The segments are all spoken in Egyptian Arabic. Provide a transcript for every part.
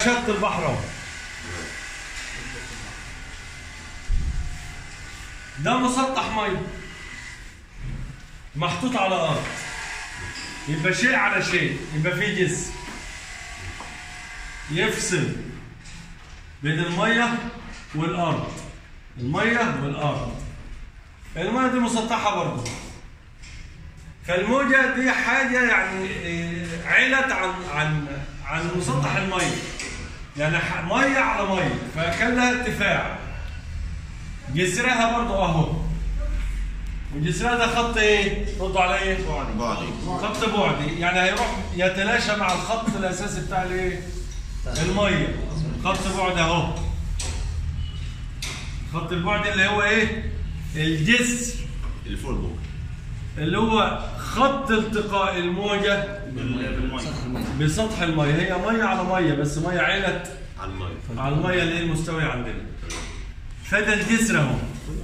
شط البحر اهو ده مسطح ميه محطوط على ارض يبقى شيء على شيء يبقى فيه جسم يفصل بين الميه والارض الميه والارض الميه دي مسطحه برضه فالموجه دي حاجه يعني إيه، علت عن عن عن مسطح الميه يعني ح- ميه على ميه فكان لها ارتفاع جسرها برضه اهو وجسرها ده خط ايه؟ ردوا على ايه؟ بعدي خط بعدي يعني هيروح يتلاشى مع الخط الاساسي بتاع الايه؟ الميه خط بعد اهو خط البعد اللي هو ايه؟ الجسر اللي فوق الموج اللي هو خط التقاء الموجه بسطح الميه هي ميه على ميه بس ميه علت على الماء على الميه اللي هي المستويه عندنا فده الجسر اهو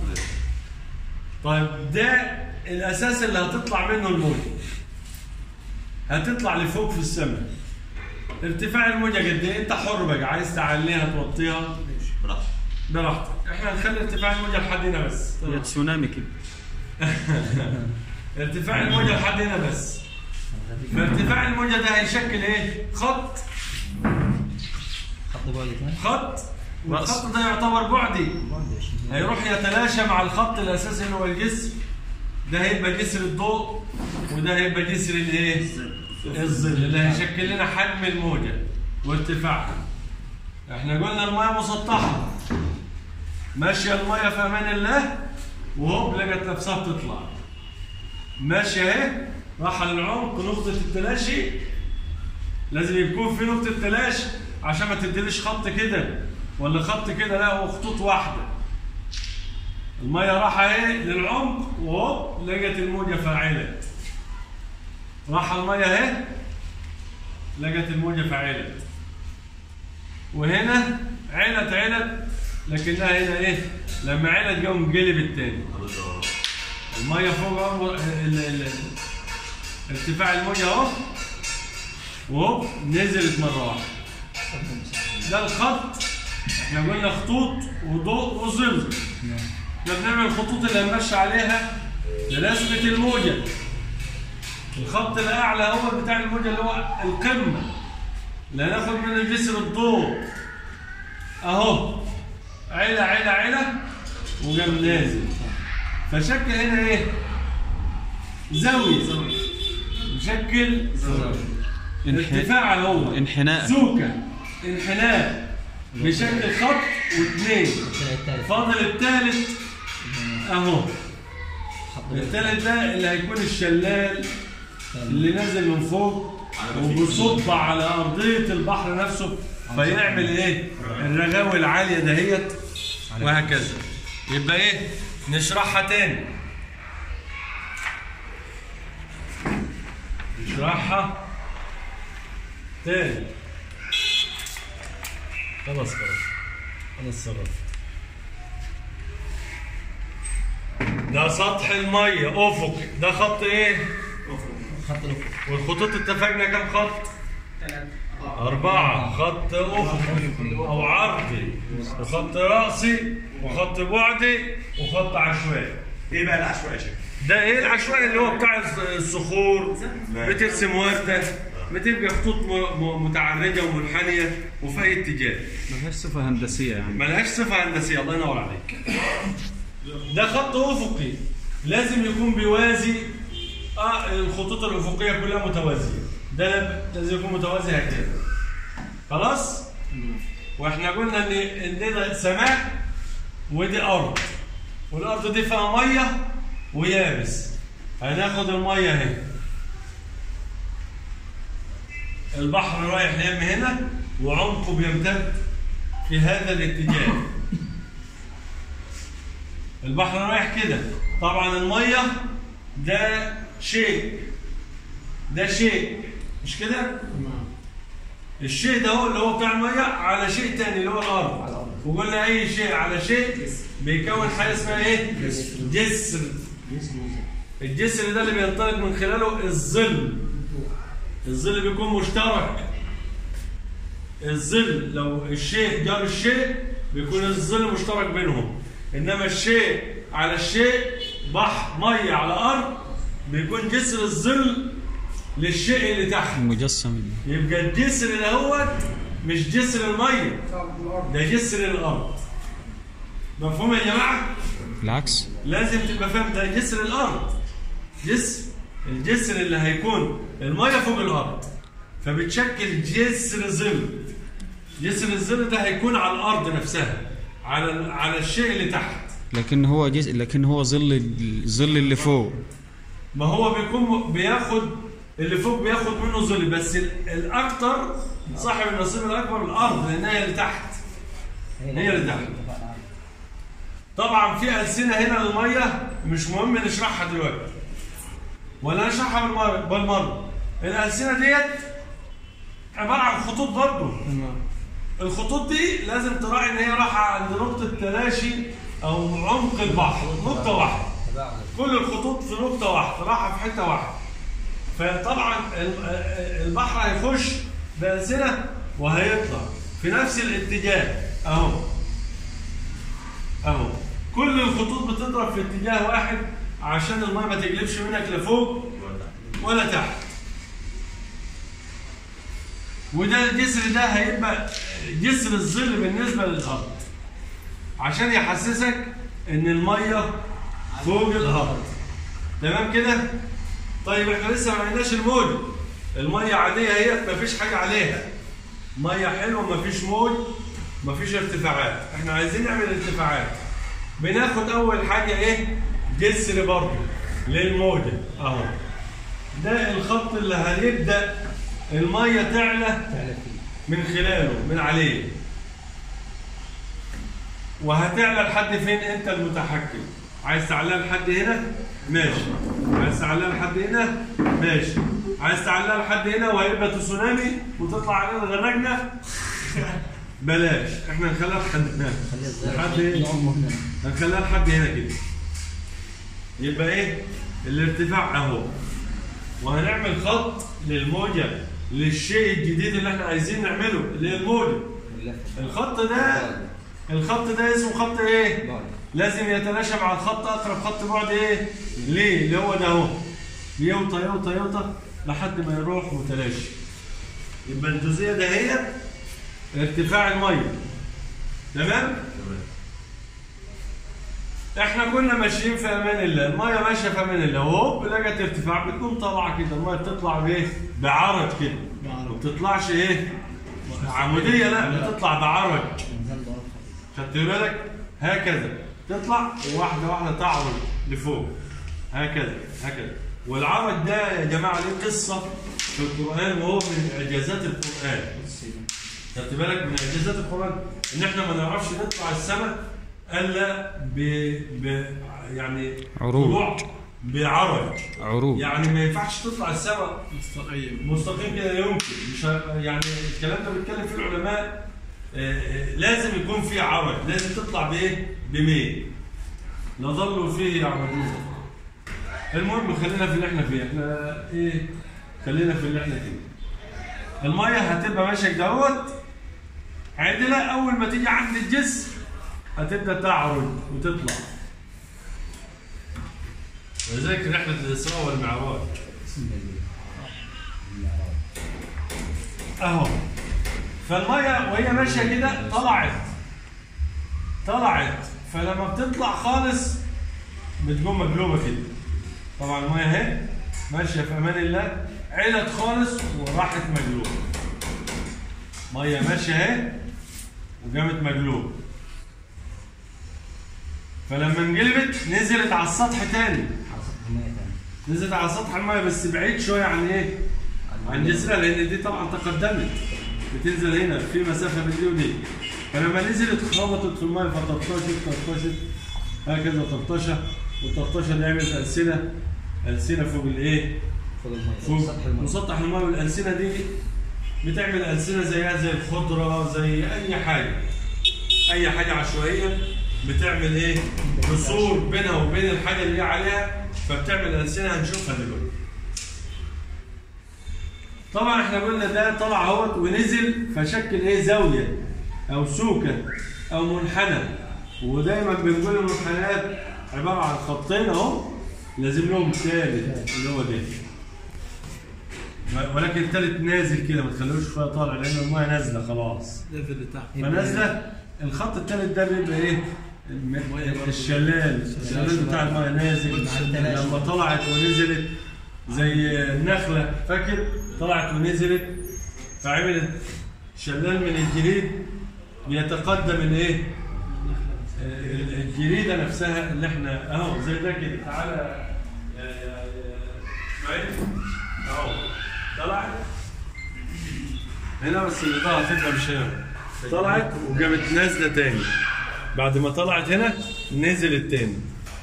طيب ده الاساس اللي هتطلع منه الموجه هتطلع لفوق في السماء ارتفاع الموجه قد ايه انت حر بقى عايز تعليها توطيها براحتك براحتك احنا هنخلي ارتفاع الموجه لحد هنا بس هي تسونامي كده ارتفاع الموجه لحد هنا بس فارتفاع الموجه ده هيشكل ايه خط خط بعد ثاني خط والخط ده يعتبر بعدي هيروح يتلاشى مع الخط الاساسي اللي هو الجسر ده هيبقى جسر الضوء وده هيبقى جسر الايه؟ الظل اللي هيشكل لنا حجم الموجه وارتفاعها. احنا قلنا الميه مسطحه ماشيه الميه في امان الله وهوب لقت نفسها بتطلع. ماشيه اهي راح للعمق نقطه التلاشي لازم يكون في نقطه تلاشي عشان ما تديليش خط كده ولا خط كده لا هو خطوط واحده. الميه راح اهي للعمق وهوب لقت الموجه فاعله راح الميه اهي لقت الموجه فاعله وهنا علت علت لكنها هنا ايه لما علت قام قلبت تاني الميه فوق أهو، ال- ال- ال- ارتفاع الموجه اهو وهوب نزلت مره واحده ده الخط احنا قلنا خطوط وضوء وظل احنا بنعمل الخطوط اللي هنمشي عليها لرسمة الموجة الخط الأعلى هو بتاع الموجة اللي هو القمة اللي هناخد منه جسر الضوء أهو عيلة عيلة عيلة وقام نازل فشكل هنا إيه؟ زاوية مشكل ارتفاع هو انحناء زوكة انحناء بشكل خط واثنين الثالث فاضل الثالث اهو خط بعد الثالث ده اللي هيكون الشلال اللي نازل من فوق وبيصب على ارضيه البحر نفسه فيعمل ايه الرغاوي العاليه دهيت وهكذا يبقى ايه نشرحها تاني نشرحها تاني خلاص خلاص خلاص صرفت ده سطح الميه افق ده خط ايه خط الافق والخطوط اتفقنا كم خط أربعة خط أفقي أو عرضي وخط رأسي وخط بعدي وخط عشوائي ايه بقى العشوائي يا شيخ؟ ده ايه العشوائي اللي هو بتاع الص- الصخور بترسم وردة بتبقى خطوط م- م- متعرجة ومنحنية وفي أي اتجاه ملهاش صفه هندسيه يعني ملهاش صفة هندسية الله ينور عليك ده خط أفقي لازم يكون بيوازي آه الخطوط الأفقية كلها متوازية ده لازم يكون متوازي هكذا خلاص واحنا قلنا ان ان ده سماء ودي ارض والارض دي فيها ميه ويابس هناخد الميه اهي البحر رايح يم هنا وعمقه بيمتد في هذا الاتجاه البحر رايح كده طبعا الميه ده شيء ده شيء مش كده الشيء ده هو اللي هو بتاع الميه على شيء تاني اللي هو الارض وقلنا اي شيء على شيء بيكون حاجه اسمها ايه جسر الجسر ده اللي بينطلق من خلاله الظل الظل بيكون مشترك الظل لو الشيء جار الشيء بيكون الظل مشترك بينهم انما الشيء على الشيء بحر ميه على ارض بيكون جسر الظل للشيء اللي تحت مجسم يبقى الجسر الاول مش جسر الميه ده جسر الارض مفهوم يا جماعه بالعكس لازم تبقى فاهم ده جسر الارض جسر الجسر اللي هيكون الميه فوق الارض فبتشكل جسر ظل جسر الظل ده هيكون على الارض نفسها على على الشيء اللي تحت لكن هو جزء لكن هو ظل الظل اللي فوق ما هو بيكون بياخد اللي فوق بياخد منه ظل بس ال- الاكتر صاحب النصيب الاكبر الارض لان هي اللي تحت هي اللي تحت. طبعا في ألسنة هنا للمية مش مهم نشرحها دلوقتي ولا نشرحها بالمرة بالمرة الألسنة ديت عبارة عن خطوط برضه الخطوط دي لازم تراعي ان هي رايحة عند نقطة تلاشي أو عمق البحر نقطة واحدة كل الخطوط في نقطة واحدة رايحة في حتة واحدة فطبعا ال- البحر هيخش بألسنة وهيطلع في نفس الاتجاه أهو اهو كل الخطوط بتضرب في اتجاه واحد عشان الماء ما تجلبش منك لفوق ولا تحت وده الجسر ده هيبقى جسر الظل بالنسبه للارض عشان يحسسك ان الميه فوق الارض تمام كده طيب احنا لسه ما عندناش الموج الميه عاديه هي مفيش حاجه عليها ميه حلوه مفيش موج مفيش ارتفاعات احنا عايزين نعمل ارتفاعات بناخد اول حاجه ايه جسر برضه للموجه اهو ده الخط اللي هيبدا الميه تعلى من خلاله من عليه وهتعلى لحد فين انت المتحكم عايز تعليها لحد هنا ماشي عايز تعليها لحد هنا ماشي عايز تعليها لحد هنا وهيبقى تسونامي وتطلع علينا غرقنا بلاش احنا نخليها لحد هنا لحد ايه هنخليها لحد هنا كده يبقى ايه الارتفاع اهو وهنعمل خط للموجه للشيء الجديد اللي احنا عايزين نعمله اللي هي الموجه الخط ده الخط ده اسمه خط ايه لازم يتلاشى مع الخط اقرب خط بعد ايه ليه اللي هو ده اهو يوطى يوطى يوطى لحد ما يروح متلاشي يبقى الجزئيه ده هي ارتفاع الميه تمام احنا كنا ماشيين في امان الله الميه ماشيه في امان الله وهوب لقت ارتفاع بتقوم طالعه كده الميه بتطلع بايه بعرج كده ما بتطلعش ايه عموديه لا بتطلع بعرج خدت بالك هكذا تطلع واحده واحده تعرج لفوق هكذا هكذا والعرج ده يا جماعه ليه قصه في القران وهو من اعجازات القران خدت بالك من اعجازات القران ان احنا ما نعرفش نطلع السماء الا ب... ب... يعني عروج. طلوع بعرج عروج يعني ما ينفعش تطلع السماء مستقيم كده يمكن مش ه- يعني الكلام ده بيتكلم فيه العلماء آه، آه، لازم يكون في عرج لازم تطلع بايه؟ بميل نظل فيه يعرجون المهم خلينا في اللي احنا فيه احنا ايه خلينا في اللي احنا فيه الميه هتبقى ماشيه دوت عدله اول ما تيجي عند الجسر هتبدا تعرج وتطلع ولذلك رحله الاسراء والمعراج اهو فالميه وهي ماشيه كده طلعت طلعت فلما بتطلع خالص بتقوم مقلوبه كده طبعا الميه اهي ماشيه في امان الله علت خالص وراحت مقلوبه ميه ماشيه اهي وقامت مقلوبه فلما انقلبت نزلت على السطح تاني نزلت على سطح الميه بس بعيد شويه عن ايه؟ عن جسرها لان دي طبعا تقدمت بتنزل هنا في مسافه بين دي ودي فلما نزلت خبطت في الميه فطرطشت طرطشت هكذا طرطشه والطرطشه دي عملت السنه السنه فوق الايه؟ فوق الميه فوق سطح الميه مسطح الميه والالسنه دي بتعمل السنه زيها زي الخضره زي اي حاجه اي حاجه عشوائيه بتعمل ايه؟ جسور بينها وبين الحاجه اللي هي عليها فبتعمل السنه هنشوفها دلوقتي طبعا احنا قلنا ده طلع اهوت ونزل فشكل ايه زاويه او سوكه او منحنى ودايما بنقول المنحنيات عباره عن خطين اهو لازم لهم ثالث اللي هو ده ولكن الثالث نازل كده ما تخلوش شويه طالع لان الميه نازله خلاص ليفل اللي تحت فنازله الخط الثالث ده بيبقى ايه؟ الم- الشلال الشلال بتاع الميه نازل لما طلعت ونزلت زي النخله فاكر طلعت ونزلت فعملت شلال من الجليد بيتقدم الايه؟ ال- الجريده نفسها اللي احنا اهو زي ده كده تعالى يا يا يا اسماعيل اهو طلعت هنا بس الاضاءه هتبقى مش هنا طلعت وقامت نازله تاني بعد ما طلعت هنا نزلت تاني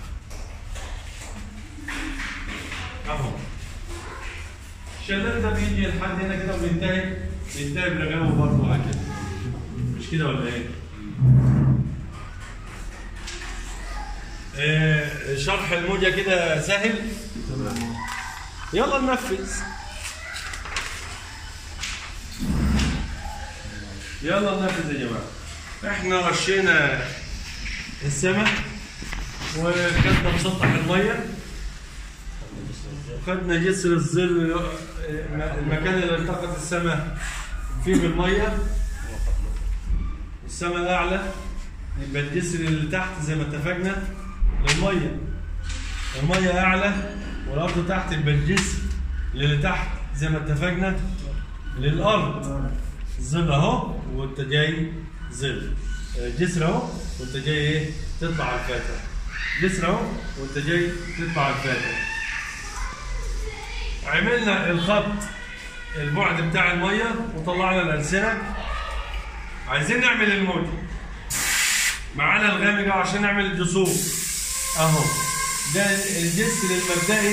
اهو الشلال ده بيجي لحد هنا كده وبينتهي بينتهي برجامه برضه هكذا مش كده ولا ايه؟ آه، شرح الموجة كده سهل يلا ننفذ يلا ننفذ يا جماعة احنا رشينا السمك وخدنا مسطح المية وخدنا جسر الظل آه، المكان اللي التقط السماء فيه بالمية السماء الأعلى يبقى الجسر اللي تحت زي ما اتفقنا للميه الميه اعلى والارض تحت يبقى الجسر اللي تحت زي ما اتفقنا للارض الظل اهو وانت جاي ظل جسر اهو وانت جاي ايه تطلع على الفاتح جسر اهو وانت جاي تطلع على الفاتح عملنا الخط البعد بتاع الميه وطلعنا الالسنه عايزين نعمل الموجه معانا الغامقة عشان نعمل الجسور اهو ده الجسر المبدئي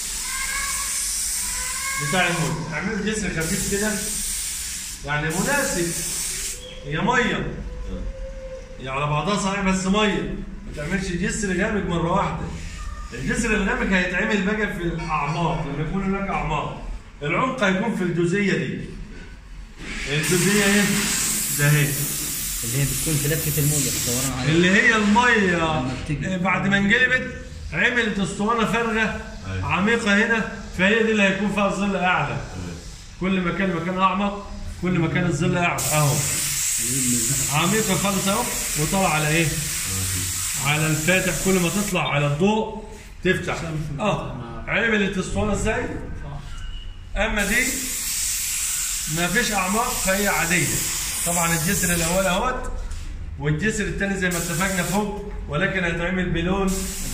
بتاع الموت اعمل جسر خفيف كده يعني مناسب هي ميه هي على بعضها صحيح بس ميه ما تعملش جسر غامق مره واحده الجسر الغامق هيتعمل بقى في الاعماق لما يكون هناك اعماق العمق هيكون في الجزئيه دي الجزئيه ايه ده اهي اللي هي بتكون في لفه الموجه دوران عليها اللي هي الميه لما بتيجي. بعد ما انقلبت عملت اسطوانه فارغه عميقه هنا فهي دي اللي هيكون فيها الظل اعلى كل ما كان مكان اعمق كل ما كان الظل اعلى اهو عميقه خالص اهو وطلع على ايه؟ على الفاتح كل ما تطلع على الضوء تفتح اه عملت اسطوانه ازاي؟ اما دي ما فيش اعماق فهي عاديه طبعا الجسر الاول اهوت والجسر الثاني زي ما اتفقنا فوق ولكن هيتعمل بلون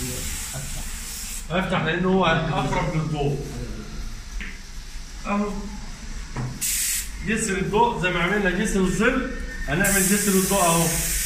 افتح لانه هو اقرب للضوء اهو جسر الضوء زي ما عملنا جسر الظل هنعمل جسر الضوء اهو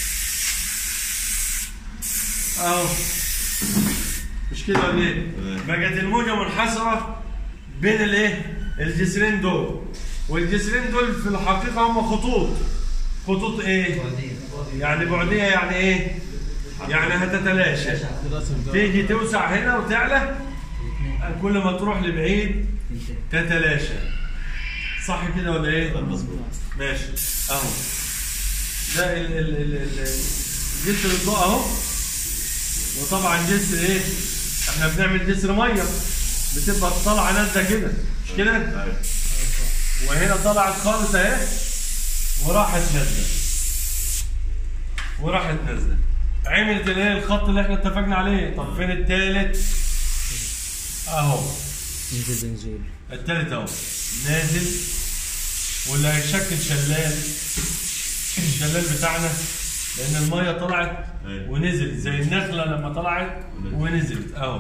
اهو مش كده ولا ايه؟ بقت الموجه منحصره بين الايه؟ الجسرين دول والجسرين دول في الحقيقه هم خطوط خطوط ايه؟ يعني بعديه يعني ايه؟ يعني هتتلاشى تيجي توسع هنا وتعلى كل ما تروح لبعيد تتلاشى صح كده ولا ايه؟ مظبوط ماشي اهو ده ال ال ال ال جسر الضوء اهو وطبعا جسر ايه؟ احنا بنعمل جسر ميه بتبقى طالعه نازله كده مش كده؟ وهنا طلعت خالص اهي وراحت نازله وراحت نازله عملت الايه الخط اللي احنا اتفقنا عليه طب فين التالت اهو ينزل بنزول التالت اهو نازل واللي هيشكل شلال الشلال بتاعنا لان الميه طلعت أيوة. ونزلت زي النخله لما طلعت ونزلت اهو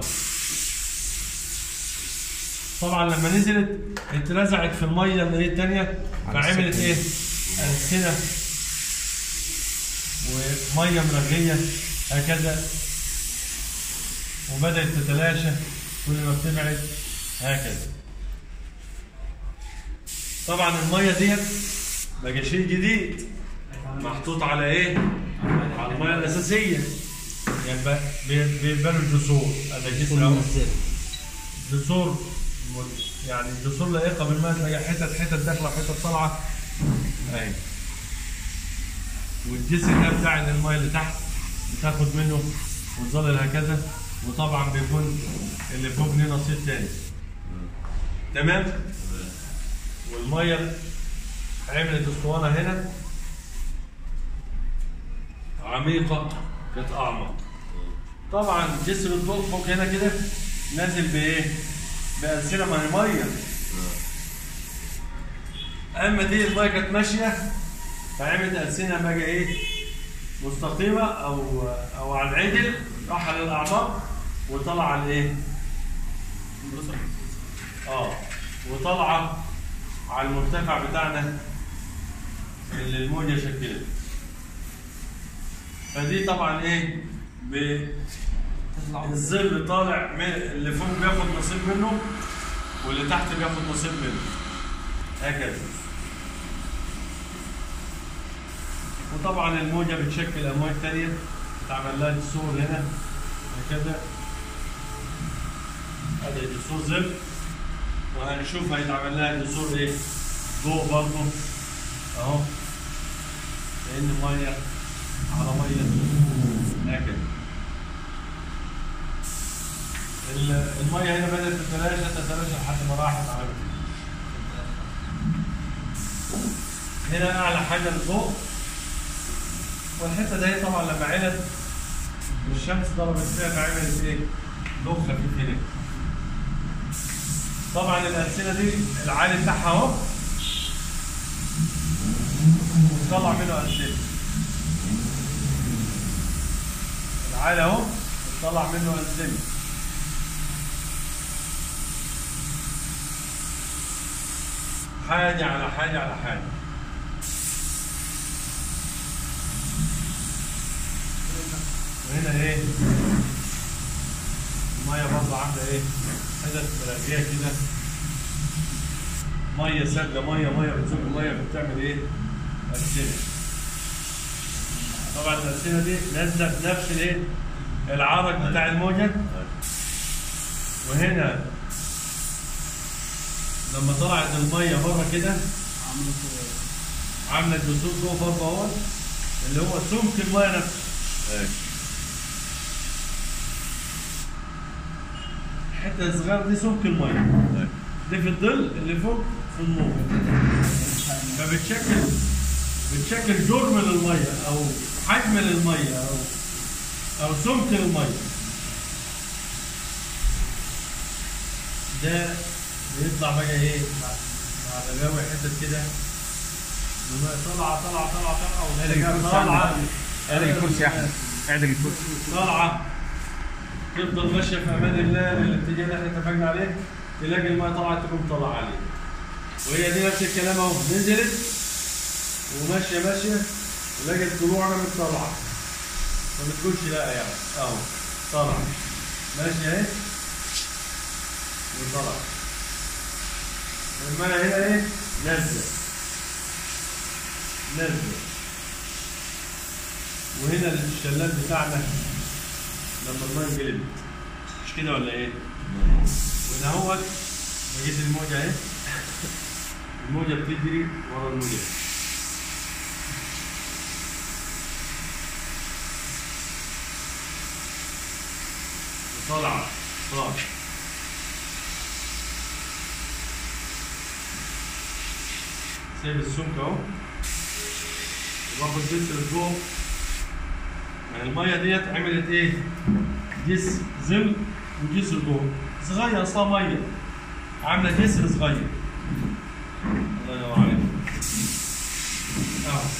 طبعا لما نزلت اترزعت في الميه اللي هي الثانيه فعملت ايه؟ السنه وميه مرغيه هكذا وبدات تتلاشى كل ما بتبعد هكذا طبعا الميه ديت بقى شيء جديد محطوط على ايه؟ على الميه الاساسيه يبقى بي- بيبقى له الجسور هذا جسر كل اهو منزل جسور يعني جسور لائقه بالماء تلاقي حتت حتت داخله وحتت طالعه اهي والجسر ده بتاع إن الماء اللي تحت بتاخد منه وتظلل هكذا وطبعا بيكون اللي فوق ليه نصيب تاني تمام والميه عملت اسطوانه هنا عميقه كانت اعمق طبعا جسر الضوء فوق هنا كده نازل بايه؟ بألسنة ما هي ميه اما دي الميه كانت ماشيه فعملت ألسنة بقى ايه؟ مستقيمه او او على العدل راح للاعماق وطلع على الايه؟ اه وطالعه على المرتفع بتاعنا اللي الموجه شكلت فدي طبعا ايه ب الظل طالع من اللي فوق بياخد نصيب منه واللي تحت بياخد نصيب منه هكذا وطبعا الموجه بتشكل امواج ثانيه بتعمل لها جسور هنا هكذا هذا جسور ظل وهنشوف هيتعمل لها جسور ايه ضوء برضه اهو لان ميه على ميه هكذا ال- الميه هنا بدات تتلاشى تتلاشى لحد ما راحت على هنا اعلى حاجه الضوء والحته دي طبعا لما علت الشمس ضربت فيها فعملت ايه؟ ضوء خفيف هنا طبعا الألسنة دي العالي بتاعها اهو طلع منه ألسنة العالي اهو طلع منه ألسنة حاجة على حاجة على حاجة وهنا ايه المية برضه عاملة ايه حتت مراجية كده مية سادة مية مية بتزق مية بتعمل ايه ألسنة طبعا الألسنة دي نازلة بنفس الايه العرق بتاع الموجة وهنا لما طلعت المية بره كده عملت جسور جوه برضه اهو اللي هو سمك المية نفسه الحته الصغيره دي سمك الميه دي في الظل اللي فوق في النور فبتشكل بتشكل جرم للميه او حجم للميه او او سمك الميه ده بيطلع بقى ايه بعد غاوي حتت كده المية طالعه طالعه طالعه طالعه طالعه اعدل الكرسي يا احمد اعدل الكرسي طالعه تفضل ماشيه في امان الله للاتجاه اللي احنا اتفقنا عليه تلاقي الماء طلعت تقوم طالعه عليه وهي دي نفس الكلام اهو نزلت وماشيه ماشيه ولقت طلوعنا من طالعه ما بتقولش لا يعني اهو طالعه ماشيه اهي وطلعت الماء هنا ايه نزل نزل وهنا الشلال بتاعنا لما الماء انقلب مش كده ولا ايه؟ وهنا هو لقيت الموجة اهي الموجة بتجري ورا الموجة وطالعة طالعة سايب السمك اهو وباخد جسر الضوء يعني المية ديت عملت ايه؟ جسر ظل وجسر ضوء صغير اصلا مية عاملة جسر صغير الله ينور عليك اه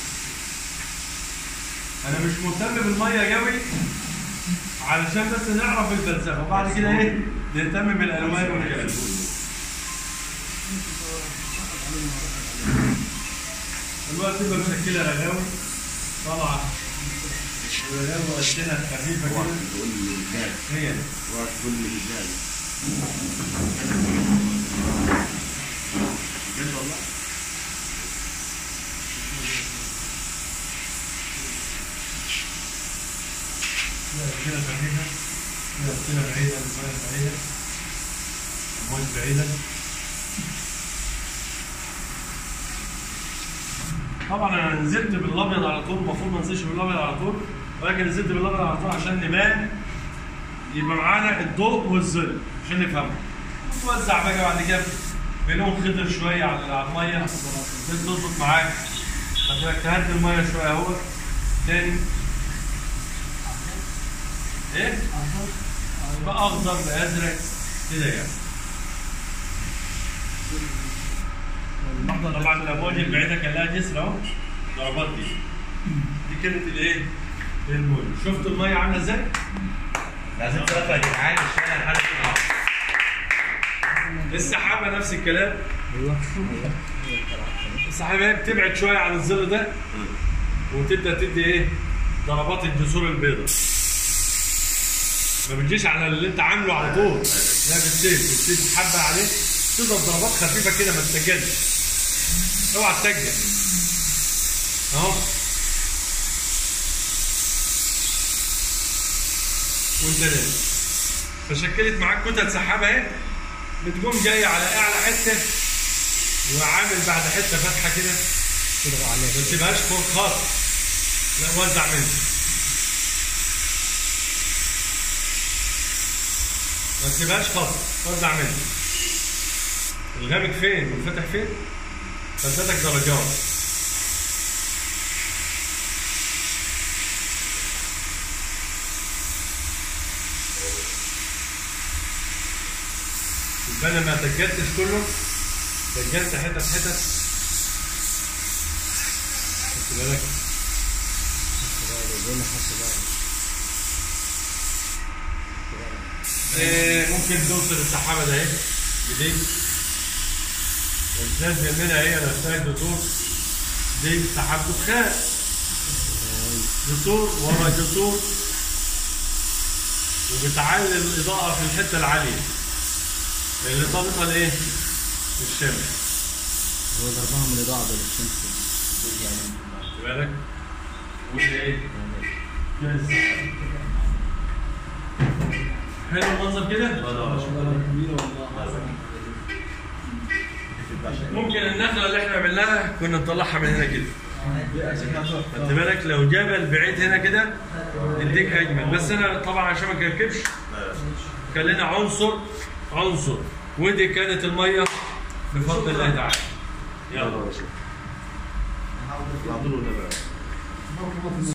انا مش مهتم بالمية قوي علشان بس نعرف الفلسفة وبعد كده ايه؟ نهتم بالالوان والكلام دلوقتي تبقى مشكلة رغاوي طالعة ورغاوي وقتنا خفيفة كده واحد يقول لي رجال هي دي. واحد يقول لي رجال بجد والله كده خفيفة كده كده بعيدة كده بعيدة مويه بعيده طبعا انا نزلت بالابيض على طول المفروض ما انزلش بالابيض على طول ولكن نزلت بالابيض على طول عشان نبان يبقى معانا الضوء والظل عشان نفهمه توزع بقى بعد كده بينهم خضر شويه على على الميه بتظبط معاك هتبقى تهدي الميه شويه اهو تاني ايه؟ يبقى اخضر بازرق كده يعني طبعا الامواج البعيده كان لها جسر اهو ضربات دي دي كانت الايه؟ الموج شفت الميه عامله ازاي؟ لازم تقف يا جدعان الشارع لحد كده السحابه نفس الكلام ايوه ايوه السحابه هي بتبعد شويه عن الظل ده وتبدا تدي ايه؟ ضربات الجسور البيضاء ما بتجيش على اللي انت عامله على طول لا بتسيب بتسيب حبه عليه تضرب ضربات خفيفه كده ما تسجلش اوعى تسجل اهو وانت نازل فشكلت معاك كتل سحابه اهي بتقوم جايه على اعلى حته وعامل بعد حته فتحه كده تضغط عليه ما تسيبهاش فوق خالص لا وزع منها ما تسيبهاش خالص وزع منها الغامق فين والفتح فين فلتتك درجات يبقى انا ما سجلتش كله سجلت حتت حتت خدت بالك زي ما حس بالي إيه، ممكن توصل السحابه ده اهي بايديك وتنزل منها هي نفسها الجسور دي سحاب دخان جسور ورا جسور وبتعلي الاضاءه في الحته العاليه اللي طالقه الايه؟ الشمس هو ضربها من الاضاءه بالشمس يعني خدت بالك؟ وده ايه؟ ده السحاب. حلو المنظر كده؟ ممكن النخله اللي احنا عملناها كنا نطلعها من هنا كده خدت بالك لو جبل بعيد هنا كده يديك اجمل بس انا طبعا عشان ما كركبش كان لنا عنصر عنصر ودي كانت الميه بفضل الله تعالى يلا يلا يا شيخ.